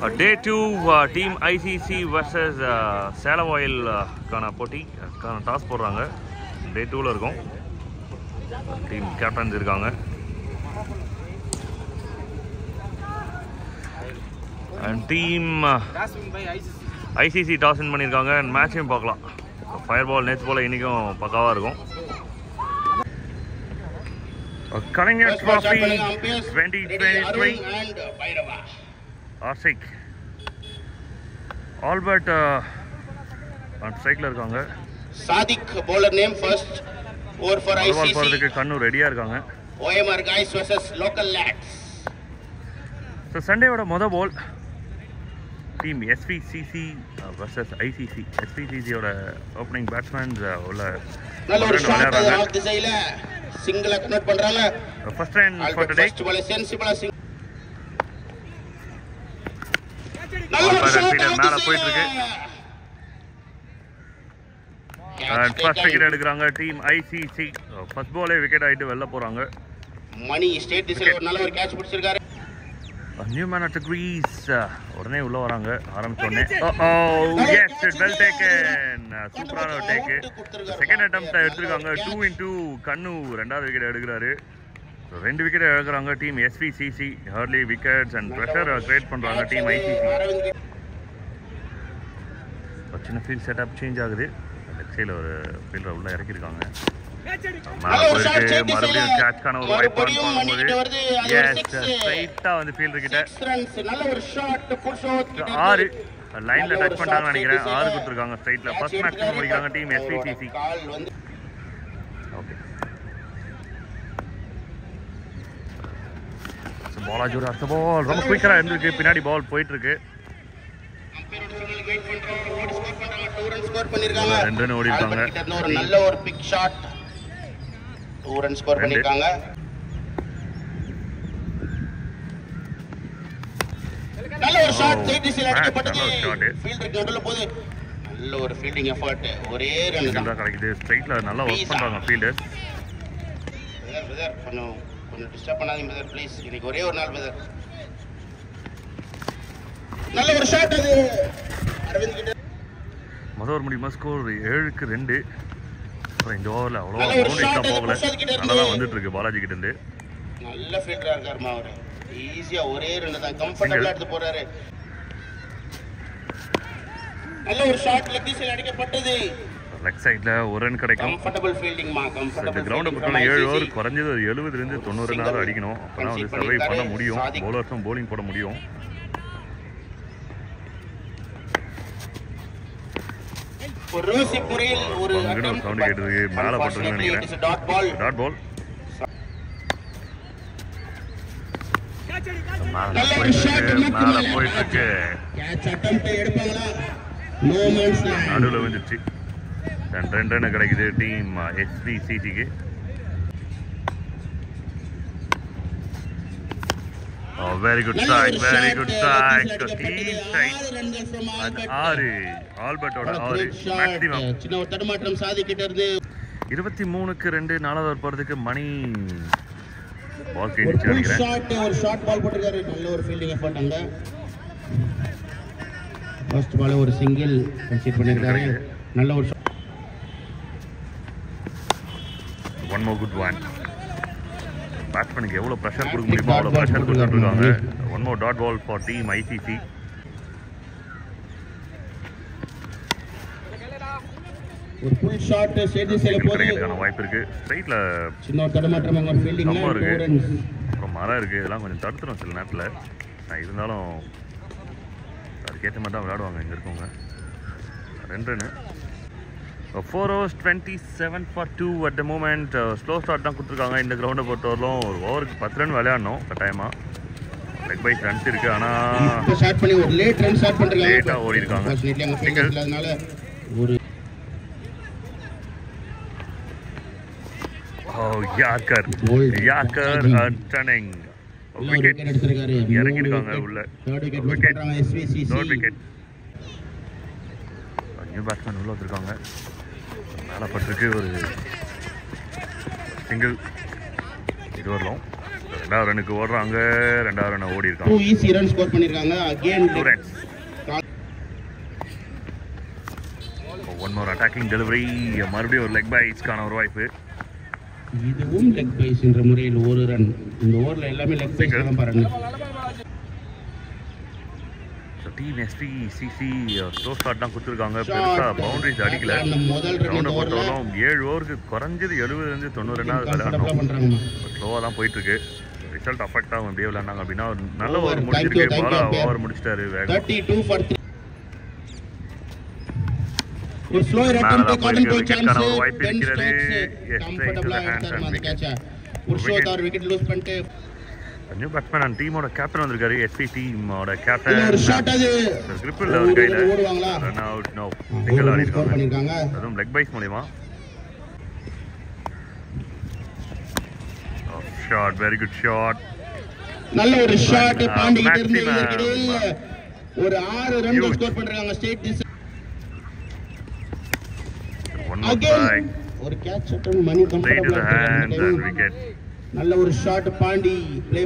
டே two team ICC versus Salem ஆயில்கான போட்டிக்கான toss போடுறாங்க டே டூவில் இருக்கும் டீம் கேப்டன்ஸ் இருக்காங்க and team ICC toss win பண்ணியிருக்காங்க அண்ட் மேட்சையும் பார்க்கலாம் ஃபயர் பால் நேற்று போல் இன்றைக்கும் பக்காவாக இருக்கும் Kalaignar trophy twenty twenty three ஆர்சிக் ஆல்பர்ட் ஆன் ஸ்ட்ரைக்கில் இருக்காங்க Sadiq bowler name first over for ball ICC போகிறதுக்கு கண்ணூர் ரெடியாக இருக்காங்க OMR guys versus local lads so சண்டேவோட மொதல் ball team SPCC versus ICC எஸ்பிசிசியோட ஓப்பனிங் பேட்ஸ்மேன்ஸ் உள்ள நல்ல ஒரு ஷாட் விளையாடுறாங்க ஆஃப் திசையில சிங்கிளா கன்வெர்ட் பண்றாங்க first rain for today first ball சென்சிபிளா சிங் Ball by that fielder மேல போயிட்டு இருக்கு. அண்ட் ஃபர்ஸ்ட் விக்கெட் எடுக்கிறாங்க டீம் ஐசிசி ஃபர்ஸ்ட் பாலே விக்கெட் ஆகிட்டு வெளில போகிறாங்க மணி ஸ்டேட் திசையில ஒரு நல்ல ஒரு கேட்ச் பிடிச்சிருக்காரு நியூ மேன் அட் கிரீஸ் உடனே உள்ள வராங்க ஆரம்பிச்ச உடனே ஓ எஸ் வெல் டேக்கன் சூப்பரான ஒரு டேக்கு செகண்ட் அட்டம்ப்ட் எடுத்திருக்காங்க டூ இன் டூ கண்ணு ரெண்டாவது விக்கெட் எடுக்கிறாரு So, ரெண்டு விக்கெட் எடுக்கிறாங்க team SVCC early wickets and pressure create பண்ணுறாங்க டீம் ஐசிசி அரவிந்த் ஒரு சின்ன ஃபீல்ட் செட்டப் சேஞ்ச் ஆகுது லெஃப்ட் சைடில் ஒரு ஃபீல்டர் உள்ள இறக்கியிருக்காங்க மேலே நல்ல ஒரு shot போயிருக்கு side மறுபடியும் திசையில. கேட்ச்க்கான ஒரு வாய்ப்பு மறுபடியும் பார்க்கும்போது மணிக்கிட்ட வருது. அது ஒரு எஸ் six. ஸ்ட்ரைட்டாக வந்து ஃபீல்டர் கிட்ட சிக்ஸ் ரன்ஸ் நல்ல ஒரு ஷாட் புஷ் அவுட் ஆறு லைன்ல டச் பண்ணிட்டாங்கன்னு நினைக்கிறேன் ஆறு கொடுத்துருக்காங்க ஸ்ட்ரைட்ல ஃபர்ஸ்ட் மேக்ஸிமம் முடிக்கிறாங்க டீம் எஸ்பிசிசி கால் வந்து ஓகே பாலாஜியோட அடுத்த பால் ரொம்ப குயிக்கரா இருந்திருக்கு பின்னாடி பால் போயிட்டு இருக்கு ஸ்கோர் பண்ணிருக்காங்க ரெண்டு run ஓடி இருக்காங்க. ஆல்பர்ட் கிட்ட இருந்து ஒரு நல்ல ஒரு big shot two run score ரெண்டு. பண்ணிருக்காங்க நல்ல ஒரு ஷாட் Oh, சைட் திசையில் man, அடிக்கப்பட்டது நல்ல ஒரு shot. ஃபீல்டருக்கு நடுவுல போகுது நல்ல ஒரு ஃபீல்டிங் எஃபர்ட் ஒரே ரன் சிங்கிள் தான் தான் கிடைக்குது ஸ்ட்ரைட்ல நல்லா ஒர்க் பண்றாங்க ஃபீல்டர்ஸ் பிரதர் பிரதர் கொஞ்சம் கொஞ்சம் டிஸ்டர்ப் பண்ணாதீங்க பிரதர் ப்ளீஸ் இன்னைக்கு ஒரே ஒரு நாள் பிரதர் நல்ல ஒரு ஷாட் அது அரவிந்த் கிட்ட முதல் ஒரு முடியுமா ஸ்கோர் ஏழுக்கு ரெண்டு அப்புறம் இந்த ஓவரில் அவ்வளோ நல்ல ஒரு பவுண்டரிஸ்லாம் shot அது போகல பிரசாத் கிட்ட இருந்து. நல்லா தான் வந்துட்டு இருக்கு பாலாஜி கிட்ட இருந்து நல்ல ஃபீல்டரா இருக்காருமா அவரு ஈஸியா ஒரே ரெண்டு தான் கம்ஃபர்டபுளா எடுத்து போறாரு நல்ல ஒரு ஷாட் லெக் திசையில் அடிக்கப்பட்டது லெக் சைடில் ஒரு ரன் கிடைக்கும் கம்ஃபர்டபிள் ஃபீல்டிங்மா இந்த கம்ஃபர்டபிள் கிரவுண்டை பொறுத்தவரை ஏழு ஓவர் குறைஞ்சது ஒரு எழுபதுலேருந்து தொண்ணூறு நாள் அடிக்கணும் அப்போ தான் வந்து சர்வை பண்ண முடியும் பவுலர்ஸும் bowling போட முடியும் ஒரு ரோசி முறையில் ஒரு அங்கிட்டு ஒரு sound கேட்டது. மேல பட்டிருக்குன்னு நினைக்கிறேன். டாட் பால் டாட் பால் மேலே நல்ல ஒரு போயிட்டு ஷாட் இருக்கு மேலே போயிட்டு இருக்கு கேட்ச் அட்டெம்ப்ட் எடுப்பாங்களா நோ மேன்ஸ் நடுவில் வந்துச்சு ரெண்டு ரெண்டு ரன் கிடைக்குது டீம் எஸ்பிசிசிக்கு very good strike very good strike team strike அது ஆறு ஆல்பர்ட்டோட ஆறு மேக்ஸிமம் சின்ன ஒரு தடுமாற்றம் சாதிக்கிட்டு இருந்து இருபத்தி மூணுக்கு ரெண்டு நாலாவது over போகிறதுக்கு மணி பால் கேட்டுச்சு ஃபுல் நினைக்கிறேன் ஷாட் ஒரு ஷார்ட் பால் போட்டிருக்காரு நல்ல ஒரு ஃபீல்டிங் எஃபர்ட் அங்க ஃபர்ஸ்ட் பால் ஒரு சிங்கிள் கன்சீட் பண்ணிருக்காரு நல்ல ஒரு shot. One more good one பேட்ஸ்மேனுக்கு எவ்வளோ ப்ரெஷர் கொடுக்க முடியுமோ அவ்வளோ ப்ரெஷர் கொடுத்துட்டு இருக்காங்க one more dot ball for team ICC ஒரு ஃபுல் ஷாட் சேதி சேல போது கிடைக்கிறதுக்கான வாய்ப்பு இருக்கு ஸ்ட்ரைட்ல சின்ன ஒரு தடுமாற்றம் அங்க ஒரு ஃபீல்டிங்ல ரொம்ப இருக்கு. டூ ரன்ஸ் அப்புறம் மரம் இருக்கு இதெல்லாம் கொஞ்சம் தடுத்துரும் சில நேரத்தில் நான் இருந்தாலும் அதுக்கேற்ற மாதிரி தான் விளையாடுவாங்க இங்கே இருக்கவங்க ரெண்டு run four overs twenty seven for two at the moment slow start தான் கொடுத்துருக்காங்க இந்த கிரவுண்டை பொறுத்தவரையிலும் ஒரு ஓவருக்கு பத்து ரன் விளையாடணும் கட்டாயமாக லெக் பைஸ் ரன்ஸ் இருக்கு ஆனால் இப்போ ஸ்டார்ட் பண்ணி ஒரு லேட் ரன் ஸ்டார்ட் பண்றாங்க Late ஆ ஓடி இருக்காங்க. Unfortunately, அங்க Single. fielders இல்லாதனால ஒரு யாக்கர் Bold. யாக்கர் டர்னிங் நல்ல ஒரு விக்கெட் wicket எடுத்திருக்காரு இறக்கிருக்காங்க உள்ள தேர்ட் விக்கெட் Wicket. மிஸ் பண்றாங்க SVCC third wicket new batsman உள்ள வந்திருக்காங்க மேலே பட்டிருக்கு ஒரு சிங்கிள் இது வரலாம் ரெண்டாவது ரனுக்கு ஓடுறாங்க ரெண்டாவது ரன் ஓடி டூ இருக்காங்க ஈஸி ரன் ஸ்கோர் பண்ணிருக்காங்க again two runs one more attacking delivery மறுபடியும் ஒரு லெக் பைஸ்க்கான ஒரு வாய்ப்பு இதுவும் லெக் பைஸ் என்ற முறையில் ஒரு ரன் இந்த ஓவர்ல எல்லாமே லெக் பைஸ் தான் பாருங்க so team SP CC slow start தான் கொடுத்துருக்காங்க பெருசாக பவுண்டரிஸ் அடிக்கல அந்த முதல் ரன் ரவுண்டை இந்த ஓவர்ல பொறுத்தவரைக்கும் ஏழு ஓவருக்கு குறைஞ்சது எழுபதுலேருந்து தொண்ணூறு ரன்னாவது கம்ஃபர்டபுளா விளையாடணும் பண்றாங்கம்மா ஸ்லோவாக தான் போயிட்டு இருக்கு ரிசல்ட் அஃபெக்ட் ஆகும் எப்படியே விளையாண்டாங்க அப்படின்னா ஒரு நல்ல Over. ஓவர் Thank you, முடிச்சிருக்கு thank you, பாலா umpire. ஓவர் முடிச்சிட்டாரு வேகம் தேர்ட்டி டூ ஃபார் த்ரீ ஒரு ஸ்லோ மேல அட்டம் தான் காட்டன் போயிருக்கு. கோல் wicket-க்கான சான்ஸ் ஒரு வாய்ப்பு பென் இருக்கிறது. ஸ்டோக்ஸ் Yes, கம்ஃபர்டபுளா right to the hands எடுத்தாரு and அந்த wicket. கேட்ச ஒரு ஷோ wicket. அவர் விக்கெட் லூஸ் பண்ணிட்டு நியூ பேட்ஸ்மேன் அண்ட் டீமோட கேப்டன் வந்திருக்காரு எஸ்பி டீமோட இல்ல கேப்டன் ஒரு ஷாட் அது grip இல்ல அவர் கையில ஓடுவாங்களா ரன் அவுட் நோ சிங்கிள் ஆடி ஸ்கோர் இருக்காங்க பண்ணிருக்காங்க அதுவும் லெக் பைஸ் மூலியமா ஷாட் வெரி குட் ஷாட் நல்ல ஒரு ஷாட் Ah, பாண்டி கிட்ட இருந்து maximum. இதற்கிடையில் ஒரு ஆறு ரன்கள் Huge. ஸ்கோர் பண்றாங்க ஸ்டேட் டிஸ் ஒன் மோர் அகைன் ட்ரை ஒரு கேட்ச் அட்டம் மணி play to the hands and கம்ஃபர்டபுளா wicket நல்ல ஒரு ஷாட் பாண்டி ப்ளே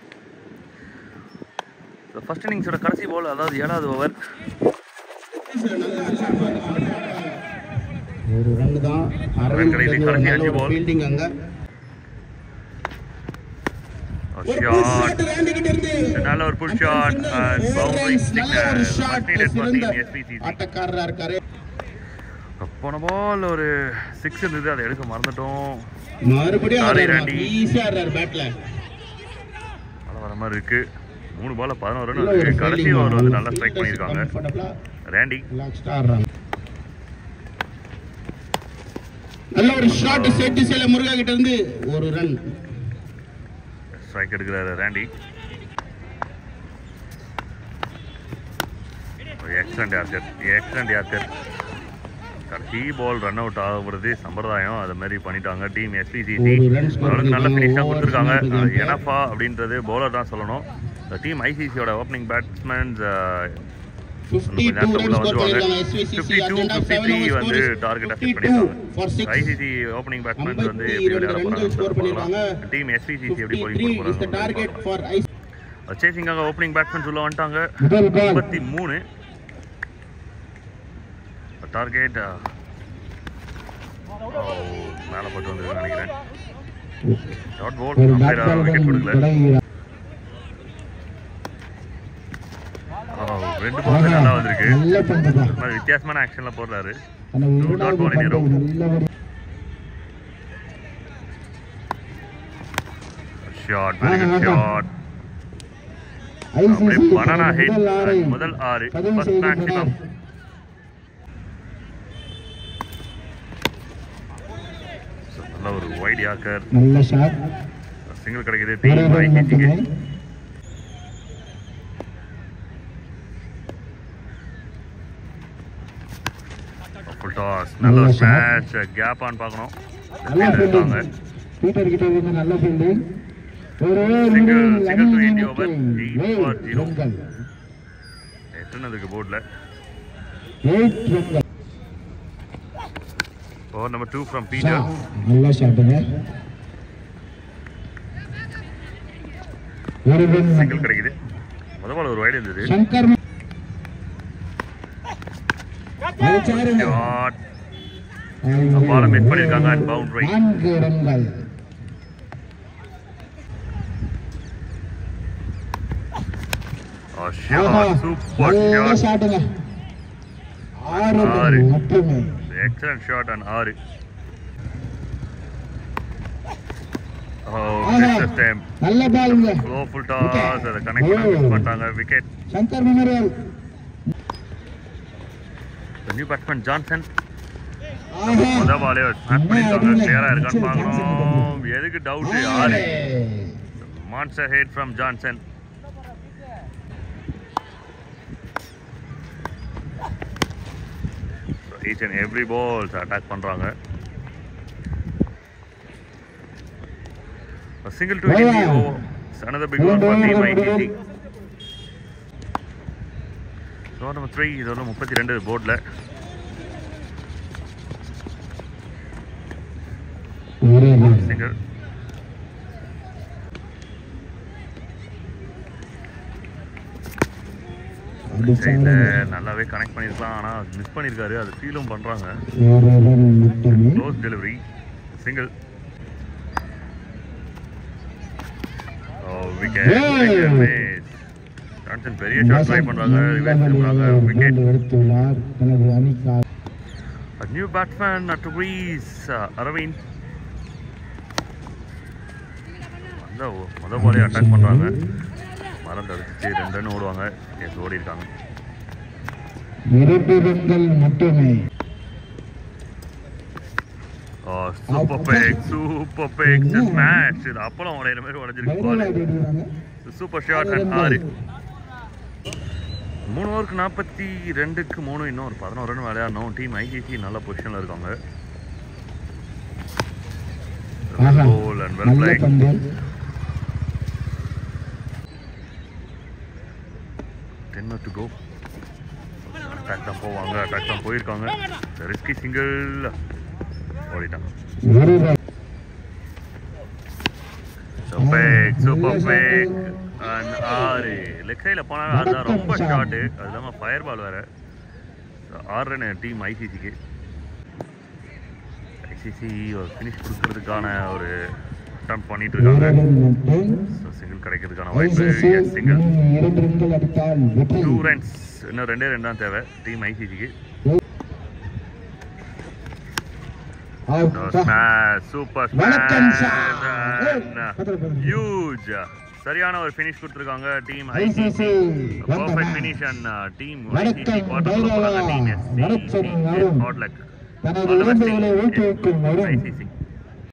ஃபர்ஸ்ட் இன்னிங்ஸோட கடைசி பால் அதாவது ஏழாவது ஓவர் ஒரு ரன் தான் அரவிந்த் கடைசி ஒரு கடைசி நல்ல அஞ்சு ஒரு ball. ஃபீல்டிங் அங்க ஒரு ஷாட் ஷாட் ராண்டி கிட்ட இருந்து நல்ல ஒரு புல் ஷாட் அண்ட் பவுண்டரி நல்ல ஒரு ஷாட் நீடட் ஃபார் சிறந்த டீம் எஸ்பிசிசி ஆட்டக்காரரா இருக்காரு போன பால் ஒரு சிக்ஸ் இருந்தது அதை எடுக்க மறந்துட்டோம் மறுபடியும் Sorry, ஆடுறாரு. ராண்டி. ஈஸியா ஆடுறாரு பேட்ல மழை வர மாதிரி இருக்கு மூணு பால்ல பதினோரு நல்ல ரன் ஒரு இருக்கு கடைசி fielding ஓவர் வந்து தான். நல்லா ஸ்ட்ரைக் பண்ணியிருக்காங்க Comfortable-ஆ, ரேண்டி relaxed-ஆ ஆடுறாங்க நல்ல ஒரு ஷாட் செட் சேல முருகா கிட்ட இருந்து ஒரு ரன் ஸ்ட்ரைக் எடுக்கிறாரு Randy excellent yorker excellent yorker கடைசி பால் ரன் அவுட் ஆகுறது சம்பிரதாயம் அது மாதிரி பண்ணிட்டாங்க டீம் எஸ்பிசிசி ஒரு run score ஓரளவுக்கு நல்ல பண்ணிருக்காங்க. ஃபினிஷாக Over கொடுத்துருக்காங்க smack தான். எனஃபா அப்படின்றது பவுலர் தான் சொல்லணும் இந்த டீம் ஐசிசியோட ஓப்பனிங் பேட்ஸ்மேன்ஸ் 52 ரன் ஸ்கோர் பண்ணிருக்காங்க SVCC fifty two agenda fifty seven three over வந்து score is டார்கெட்டாக 52 செட் பண்ணியிருக்காங்க for six. ICC opening batsmen வந்து எப்படி 52 விளையாட ரன்கள் score பண்ணிருக்காங்க. போகிறாங்க டீம் எஸ்பிசிசி எப்படி 53 போலிங் is the போட target போகிறாங்க for ICC. சேசிங்காக ஓப்பனிங் பேட்ஸ்மேன்ஸ் உள்ள வந்துட்டாங்க முதல் ball. முப்பத்தி மூணு டார்கெட் மேலே போட்டு வந்து நினைக்கிறேன் டாட் போல் ஒரு அம்பையர் பேட்ஸ்மேன் விக்கெட் கொடுக்கல தொடங்குகிறார். Oh, ரெண்டு பால் நல்லா வந்திருக்கு நல்ல பந்து தான். இந்த மாதிரி வித்தியாசமான ஆக்ஷன்ல போடுறாரு அந்த Two இரண்டாவது dot ball in a பந்தை row. நல்லபடி ஷாட் வெரி குட் ஆஹா. ஷாட் அப்படியே ICC பனானா ஹிட் முதல் ஆறை முதல் ஆறு பதிவு ஃபர்ஸ்ட் செய்கின்றனர். மேக்ஸிமம் நல்ல ஒரு வைட் யாக்கர் நல்ல ஷாட் சிங்கிள் கிடைக்குது ஒரு டீம் ரன் ஐசிசிக்கு மட்டுமே ஃபுல் டாஸ் நல்ல ஒரு நல்ல shot. மேட்ச் கேப் ஆன் பார்க்கணும் நல்ல Fielder ஃபீல்டிங் இருக்காங்க பீட்டர் கிட்ட இருந்து நல்ல ஃபீல்டிங் ஒரு ஓவர் Single- முடிவில் single to அணி India over. எண்ணிக்கை Eight ஏழு for zero. ரன்கள் எத்தனை இருக்கு போர்டில் எயிட் ரன்கள் over number two from Peter shot. நல்ல ஷாட்டுங்க ஒரு ரன் சிங்கிள் கிடைக்குது முதல் பால் ஒரு வைடு இருந்தது சங்கர் அடிச்சாருங்க. ஷாட் ஐயோ. பாலை மிஸ் பண்ணிருக்காங்க and boundary. நான்கு ரன்கள் ஆஹா, சூப்பர் நல்ல ஷாட் ஷாட்டுங்க ஆறு ஆறு. ரன் மட்டுமே எக்ஸலன்ட் ஷாட் அண்ட் ஆறு ஓ ஆஹா. நெக்ஸ்ட் டைம் நல்ல பாலுங்க ஸ்லோ ஃபுல் டாஸ் அதை கனெக்ட் பண்ண மிஸ் பண்ணிட்டாங்க wicket Shankar memorial new batsman Johnson ஆஹா. முத பாலே ஸ்மாஷ் பண்ணிருக்காங்க கிளியரா இருக்கான்னு பார்க்கணும் எதுக்கு டவுட் ஆறு monster head from Johnson each and every balls attack பண்றாங்க சிங்கிள் டு Wow. ஹிந்தி oh another big one for team ITC so number three இதோட முப்பத்தி ரெண்டு போர்டில் ஒரு ரன் சிங்கிள் சைடில் நல்லாவே கனெக்ட் பண்ணியிருக்கலாம் ஆனால் மிஸ் பண்ணியிருக்காரு அது ஃபீலும் பண்ணுறாங்க ஒரு ரன் மட்டுமே close delivery single wicket Johnson பெரிய ஷாட் ட்ரை பண்ணுறாங்க ரிவென்ஸ் பண்ணுறாங்க விக்கெட் எடுத்துள்ளார் தனது அணிக்காக new batsman at crease Aravind அந்த முத பாலே அட்டாக் பண்ணுறாங்க மரம் தடுத்துச்சு ரெண்டு ரன் ஓடுவாங்க எஸ் ஓடி இருக்காங்க இரண்டு ரன்கள் மட்டுமே super back super back smash இது அப்பளம் உடையிற மாதிரி உடைஞ்சிருக்கு பால் அடிக்கிறாங்க சூப்பர் ஷாட் அண்ட் ஆறு மூணு ஓவருக்கு நாற்பத்தி ரெண்டுக்கு மூணு இன்னும் ஒரு பதினோரு ரன் விளையாடணும் டீம் ஐசிசி நல்ல பொசிஷனில் இருக்காங்க ஆஹா Goal and well நல்ல played. பந்து டென் டு கோ அட்டாக் தான் போவாங்க அட்டாக் தான் போயிருக்காங்க ரிஸ்கி சிங்கிள் ஓடிட்டாங்க ஒரு run back super back and ஆறு லெக்கையில் போனாங்க அதுதான் ரொம்ப ஷார்ட்டு அது இல்லாமல் ஃபயர் பால் வேறு ஆறு ரன் டீம் ஐசிசிக்கு ஐசிசி ஒரு ஃபினிஷ் கொடுக்கறதுக்கான ஒரு அட்டம் பண்ணிட்டு ஒரு இருக்காங்க ரன் மட்டும் சிங்கிள் கிடைக்கிறதுக்கான வாய்ப்பு ஐசிசி எஸ் சிங்கிள் இன்னும் இரண்டு ரன்கள் அடித்தால் வெற்றி டூ ரன்ஸ் இன்னும் ரெண்டே ரெண்டு தான் தேவை டீம் ஐசிசிக்கு Out. சூப்பர் வணக்கம் சார். ஏய், பத்திரம், பத்திரம். ஹியூஜ் சரியான ஒரு ஃபினிஷ் கொடுத்துருக்காங்க டீம் ஐசிசி ஐசிசி வந்தனா. Perfect finish and team ICC வணக்கம், குவார்டர் போறாங்க டீம் தைரியம். வணக்கம், எஸ்சி வரும். ஹாட் லக் தனது இழந்தவர்களை ஊக்குவிக்கும் வரும் ஐசிசி